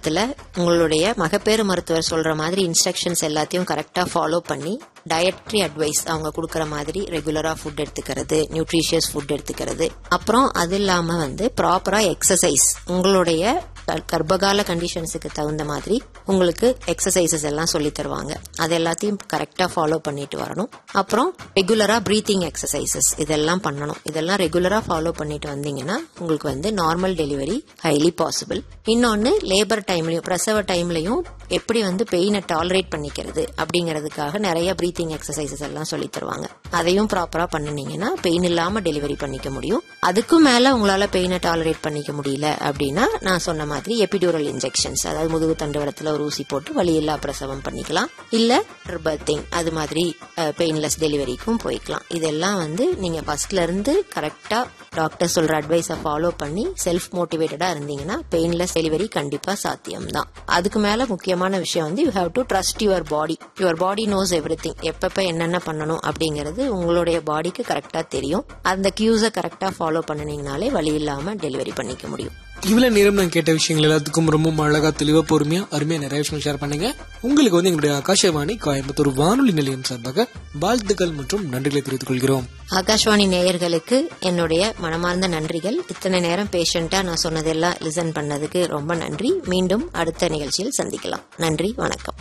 நேரத்துல உங்களுடைய மகப்பேறு மருத்துவர் சொல்ற மாதிரி இன்ஸ்ட்ரக்ஷன்ஸ் எல்லாத்தையும் கரெக்டா ஃபாலோ பண்ணி டயட்ரி அட்வைஸ் அவங்க கொடுக்கற மாதிரி ரெகுலரா ஃபுட் எடுத்துக்கிறது நியூட்ரிஷியஸ் ஃபுட் எடுத்துக்கிறது அப்புறம் அது இல்லாம வந்து ப்ராப்பரா எக்ஸசைஸ் உங்களுடைய க- கர்ப்பகால கண்டிஷன்ஸுக்கு தகுந்த மாதிரி உங்களுக்கு எக்ஸசைசஸ் எல்லாம் சொல்லி தருவாங்க அது எல்லாத்தையும் கரெக்டா ஃபாலோ பண்ணிட்டு வரணும் அப்புறம் ரெகுலரா பிரீத்திங் எக்ஸசைசஸ் இதெல்லாம் பண்ணணும் இதெல்லாம் ரெகுலரா ஃபாலோ பண்ணிட்டு வந்தீங்கன்னா உங்களுக்கு வந்து நார்மல் டெலிவரி ஹைலி பாசிபிள் இன்னொன்னு லேபர் டைம்லயும் பிரசவ டைம்லயும் எப்படி வந்து பெயினை டாலரேட் பண்ணிக்கிறது அப்படிங்கறதுக்காக நிறைய பிரீத்திங் எக்ஸசைசஸ் எல்லாம் சொல்லி தருவாங்க அதையும் ப்ராப்பரா பண்ணினீங்கன்னா பெயின் இல்லாம டெலிவரி பண்ணிக்க முடியும் அதுக்கும் மேல உங்களால பெயினை டாலரேட் பண்ணிக்க முடியல அப்படின்னா நான் சொன்ன மாதிரி எபிடூரல் இன்ஜெக்ஷன்ஸ் அதாவது முதுகு தண்டுவடத்துல ஒரு ஊசி போட்டு வலி இல்லா பிரசவம் பண்ணிக்கலாம் இல்ல பர்த்திங் அது மாதிரி பெயின்லெஸ் டெலிவரிக்கும் போய்க்கலாம் இதெல்லாம் வந்து நீங்க ஃபர்ஸ்ட்ல இருந்து கரெக்டா டாக்டர் சொல்ற அட்வைஸை ஃபாலோ பண்ணி செல்ஃப் மோட்டிவேட்டடா இருந்தீங்கன்னா பெயின்லெஸ் டெலிவரி கண்டிப்பா சாத்தியம் தான் அதுக்கு மேல முக்கியமான விஷயம் வந்து you have to trust your body your body knows everything எப்பப்ப என்னென்ன பண்ணணும் அப்படிங்கிறது உங்களுடைய பாடிக்கு கரெக்டா தெரியும் அந்த கியூஸை கரெக்டா ஃபாலோ பண்ணினீங்கனாலே வழி இல்லாம டெலிவரி பண்ணிக்க முடியும் இவ்வளவு நேரம் நான் கேட்ட விஷயங்கள் எல்லாத்துக்கும் ரொம்ப அழகா தெளிவா பொறுமையா அருமையா நிறைய விஷயங்கள் ஷேர் பண்ணீங்க உங்களுக்கு வந்து எங்களுடைய ஆகாஷவாணி கோயம்புத்தூர் வானொலி நிலையம் சார்பாக வாழ்த்துக்கள் மற்றும் நன்றிகளை தெரிவித்துக் கொள்கிறோம் ஆகாஷ்வாணி நேயர்களுக்கு என்னுடைய மனமார்ந்த நன்றிகள் இத்தனை நேரம் பேஷண்டா நான் சொன்னதெல்லாம் லிசன் பண்ணதுக்கு ரொம்ப நன்றி மீண்டும் அடுத்த நிகழ்ச்சியில் சந்திக்கலாம் நன்றி வணக்கம்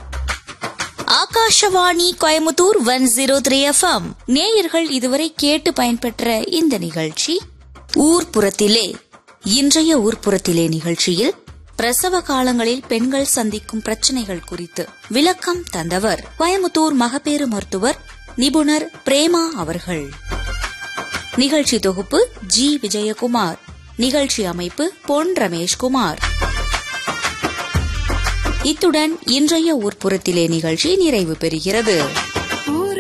Akashvani Coimbatore one zero three FM நேயர்கள் இதுவரை கேட்டு பயன்பெற்ற இந்த நிகழ்ச்சி ஊர்ப்புறத்திலே இன்றைய ஊர்ப்புறத்திலே நிகழ்ச்சியில் பிரசவ காலங்களில் பெண்கள் சந்திக்கும் பிரச்சனைகள் குறித்து விளக்கம் தந்தவர் கோயமுத்தூர் மகப்பேறு மருத்துவர் நிபுணர் பிரேமா அவர்கள் நிகழ்ச்சி தொகுப்பு ஜி விஜயகுமார் நிகழ்ச்சி அமைப்பு பொன் ரமேஷ்குமார் இத்துடன் இன்றைய ஊர்ப்புறத்திலே நிகழ்ச்சி நிறைவு பெறுகிறது